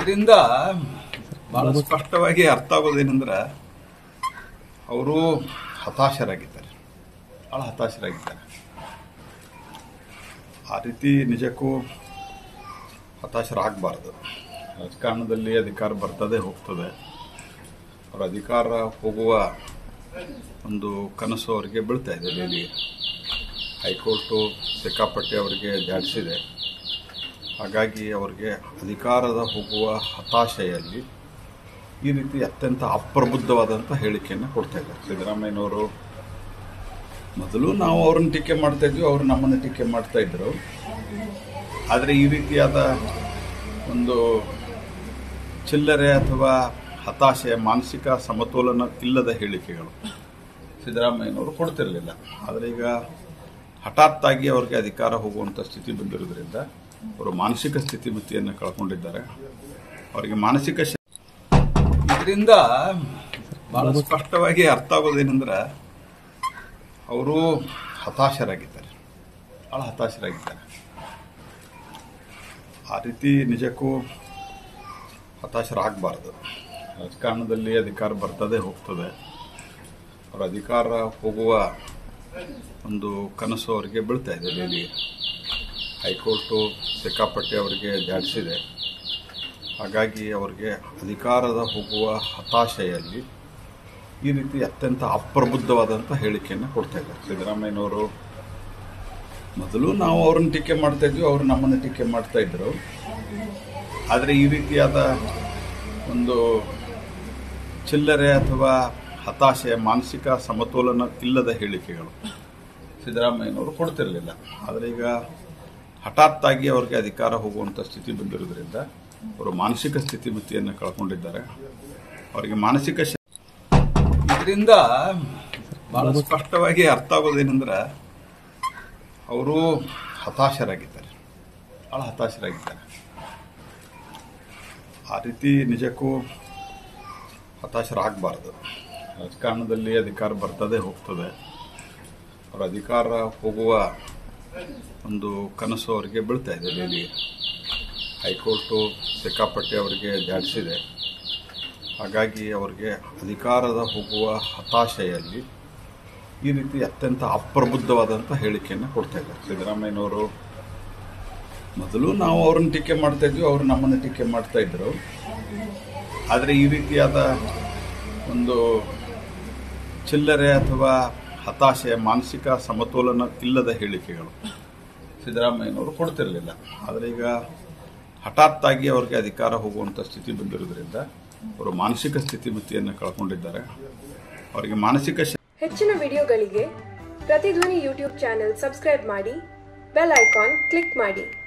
ಇದರಿಂದ ಬಹಳ ಸ್ಪಷ್ಟವಾಗಿ ಅರ್ಥ ಆಗೋದೇನೆಂದ್ರೆ ಅವರು ಹತಾಶರಾಗಿದ್ದಾರೆ ಬಹಳ ಹತಾಶರಾಗಿದ್ದಾರೆ ಆ ರೀತಿ ನಿಜಕ್ಕೂ ಹತಾಶರಾಗಬಾರ್ದು ರಾಜಕಾರಣದಲ್ಲಿ ಅಧಿಕಾರ ಬರ್ತದೆ ಹೋಗ್ತದೆ ಅವರ ಅಧಿಕಾರ ಹೋಗುವ ಒಂದು ಕನಸು ಅವರಿಗೆ ಬೀಳ್ತಾ ಇದೆ ಡೈಲಿ ಹೈಕೋರ್ಟು ಸಿಕ್ಕಾಪಟ್ಟೆ ಅವರಿಗೆ ಜಾಡಿಸಿದೆ ಹಾಗಾಗಿ ಅವರಿಗೆ ಅಧಿಕಾರದ ಹೋಗುವ ಹತಾಶೆಯಲ್ಲಿ ಈ ರೀತಿ ಅತ್ಯಂತ ಅಪ್ರಬುದ್ಧವಾದಂಥ ಹೇಳಿಕೆಯನ್ನು ಕೊಡ್ತಾ ಇದ್ದಾರೆ ಸಿದ್ದರಾಮಯ್ಯನವರು ಮೊದಲು ನಾವು ಅವ್ರನ್ನ ಟೀಕೆ ಮಾಡ್ತಾ ಇದ್ವಿ ಅವರು ನಮ್ಮನ್ನು ಟೀಕೆ ಮಾಡ್ತಾ ಇದ್ರು ಆದರೆ ಈ ರೀತಿಯಾದ ಒಂದು ಚಿಲ್ಲರೆ ಅಥವಾ ಹತಾಶೆ ಮಾನಸಿಕ ಸಮತೋಲನ ಇಲ್ಲದ ಹೇಳಿಕೆಗಳು ಸಿದ್ದರಾಮಯ್ಯನವರು ಕೊಡ್ತಿರಲಿಲ್ಲ ಆದರೆ ಈಗ ಹಠಾತ್ತಾಗಿ ಅವ್ರಿಗೆ ಅಧಿಕಾರ ಹೋಗುವಂಥ ಸ್ಥಿತಿ ಬಂದಿರೋದ್ರಿಂದ ಅವರು ಮಾನಸಿಕ ಸ್ಥಿತಿಮಿತಿಯನ್ನು ಕಳ್ಕೊಂಡಿದ್ದಾರೆ ಅವರಿಗೆ ಮಾನಸಿಕ ಶ- ಇದರಿಂದ ಬಹಳ ಸ್ಪಷ್ಟವಾಗಿ ಅರ್ಥ ಆಗೋದೇನೆಂದ್ರೆ ಅವರು ಹತಾಶರಾಗಿದ್ದಾರೆ ಬಹಳ ಹತಾಶರಾಗಿದ್ದಾರೆ ಆ ರೀತಿ ನಿಜಕ್ಕೂ ಹತಾಶರಾಗಬಾರ್ದು ರಾಜಕಾರಣದಲ್ಲಿ ಅಧಿಕಾರ ಬರ್ತದೆ ಹೋಗ್ತದೆ ಅವರ ಅಧಿಕಾರ ಹೋಗುವ ಒಂದು ಕನಸು ಅವರಿಗೆ ಬೀಳ್ತಾ ಇದೆ ಡೈಲಿ ಹೈಕೋರ್ಟು ಸಿಕ್ಕಾಪಟ್ಟೆ ಅವರಿಗೆ ಜಾಡಿಸಿದೆ ಹಾಗಾಗಿ ಅವರಿಗೆ ಅಧಿಕಾರದ ಹೋಗುವ ಹತಾಶೆಯಲ್ಲಿ ಈ ರೀತಿ ಅತ್ಯಂತ ಅಪ್ರಬುದ್ಧವಾದಂಥ ಹೇಳಿಕೆಯನ್ನು ಕೊಡ್ತಾ ಇದ್ದಾರೆ ಸಿದ್ದರಾಮಯ್ಯನವರು ಮೊದಲು ನಾವು ಅವ್ರನ್ನ ಟೀಕೆ ಮಾಡ್ತಾ ಇದ್ವಿ ಅವರು ನಮ್ಮನ್ನು ಟೀಕೆ ಮಾಡ್ತಾ ಇದ್ರು ಆದರೆ ಈ ರೀತಿಯಾದ ಒಂದು ಚಿಲ್ಲರೆ ಅಥವಾ ಹತಾಶೆ ಮಾನಸಿಕ ಸಮತೋಲನ ಇಲ್ಲದ ಹೇಳಿಕೆಗಳು ಸಿದ್ದರಾಮಯ್ಯನವರು ಕೊಡ್ತಿರಲಿಲ್ಲ ಆದರೆ ಈಗ ಹಠಾತ್ತಾಗಿ ಅವರಿಗೆ ಅಧಿಕಾರ ಹೋಗುವಂಥ ಸ್ಥಿತಿ ಬಂದಿರೋದ್ರಿಂದ ಅವರು ಮಾನಸಿಕ ಸ್ಥಿತಿಮಿತಿಯನ್ನು ಕಳ್ಕೊಂಡಿದ್ದಾರೆ ಅವರಿಗೆ ಮಾನಸಿಕ ಶ- ಇದರಿಂದ ಬಹಳ ಸ್ಪಷ್ಟವಾಗಿ ಅರ್ಥ ಆಗೋದೇನೆಂದ್ರೆ ಅವರು ಹತಾಶರಾಗಿದ್ದಾರೆ ಬಹಳ ಹತಾಶರಾಗಿದ್ದಾರೆ ಆ ರೀತಿ ನಿಜಕ್ಕೂ ಹತಾಶರಾಗಬಾರ್ದು ರಾಜಕಾರಣದಲ್ಲಿ ಅಧಿಕಾರ ಬರ್ತದೆ ಹೋಗ್ತದೆ ಅವರ ಅಧಿಕಾರ ಹೋಗುವ ಒಂದು ಕನಸು ಅವರಿಗೆ ಬೀಳ್ತಾ ಇದೆ ಡೈಲಿ ಹೈಕೋರ್ಟು ಸಿಕ್ಕಾಪಟ್ಟೆ ಅವರಿಗೆ ಜಾಡಿಸಿದೆ ಹಾಗಾಗಿ ಅವರಿಗೆ ಅಧಿಕಾರದ ಹೋಗುವ ಹತಾಶೆಯಲ್ಲಿ ಈ ರೀತಿ ಅತ್ಯಂತ ಅಪ್ರಬುದ್ಧವಾದಂಥ ಹೇಳಿಕೆಯನ್ನು ಕೊಡ್ತಾ ಇದ್ದಾರೆ ಸಿದ್ದರಾಮಯ್ಯನವರು ಮೊದಲು ನಾವು ಅವ್ರನ್ನ ಟೀಕೆ ಮಾಡ್ತಾ ಇದ್ವಿ ಅವರು ನಮ್ಮನ್ನು ಟೀಕೆ ಮಾಡ್ತಾ ಇದ್ರು ಆದರೆ ಈ ರೀತಿಯಾದ ಒಂದು ಚಿಲ್ಲರೆ ಅಥವಾ ಹತಾಶೆ ಮಾನಸಿಕ ಸಮತೋಲನ ಇಲ್ಲದ ಹೇಳಿಕೆಗಳು ಸಿದ್ದರಾಮಯ್ಯನವರು ಕೊಡ್ತಿರಲಿಲ್ಲ ಆದರೆ ಈಗ ಹಠಾತ್ತಾಗಿ ಅವರಿಗೆ ಅಧಿಕಾರ ಹೋಗುವಂಥ ಸ್ಥಿತಿ ಬಂದಿರೋದ್ರಿಂದ ಅವರು ಮಾನಸಿಕ ಸ್ಥಿತಿಮಿತಿಯನ್ನು ಕಳ್ಕೊಂಡಿದ್ದಾರೆ ಅವರಿಗೆ ಮಾನಸಿಕ ಶ- ಹೆಚ್ಚಿನ ವಿಡಿಯೋಗಳಿಗೆ ಪ್ರತಿಧ್ವನಿ ಯೂಟ್ಯೂಬ್ ಚಾನೆಲ್ ಸಬ್ಸ್ಕ್ರೈಬ್ ಮಾಡಿ ಬೆಲ್ ಐಕಾನ್ ಕ್ಲಿಕ್ ಮಾಡಿ